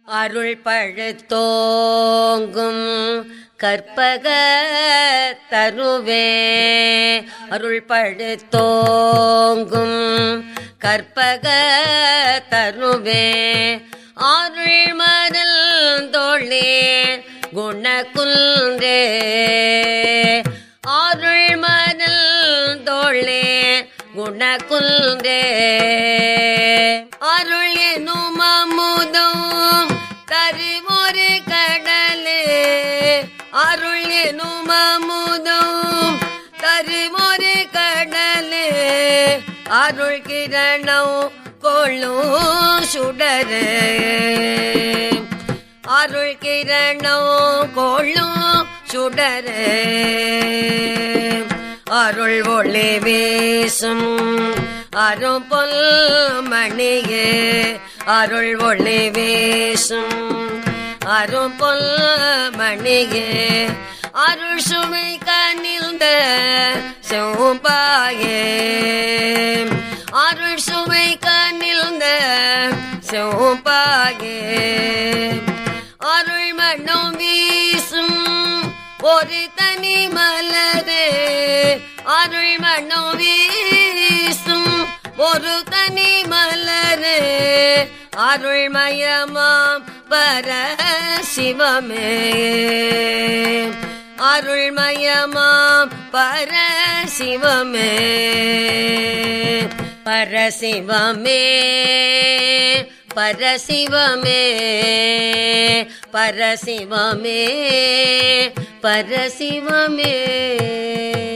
அருள் பழுத்தோங்கும் கற்பக தருவே அருள் பழுத்தோங்கும் கற்பக தருவே அருள் மரல் தோழே குணகுன்றே அருள் மரல் தோழே குணகுன்றே அருள் எனும் அமுதம் கருவொரு கடலே அருள் எனும் அமுதம் கருவொரு கடலே அருள் கிரணம் கொள்ளும் சுடரே அருள் கிரணம் கொள்ளும் சுடரே அருள் ஒளி வீசும் அரும் பொல் மணியே அருள் ஒளி வீசும் அரும் பொல் மணியே அருள் சுமை கனிந்த செவ்பாயே அருள் சுமை கனிந்த செவ்பாயே அருள் மண்ணும் வீசும் ஒரு தனி மலரே அருள் மண்ணும் வீசும் ஒரு தனி மலரே அருள்மயமாம் பர சிவமே அருள்மயமாம் பர சிவமே பரசிவமே பரசிவமே பரசிவமே பரசிவமே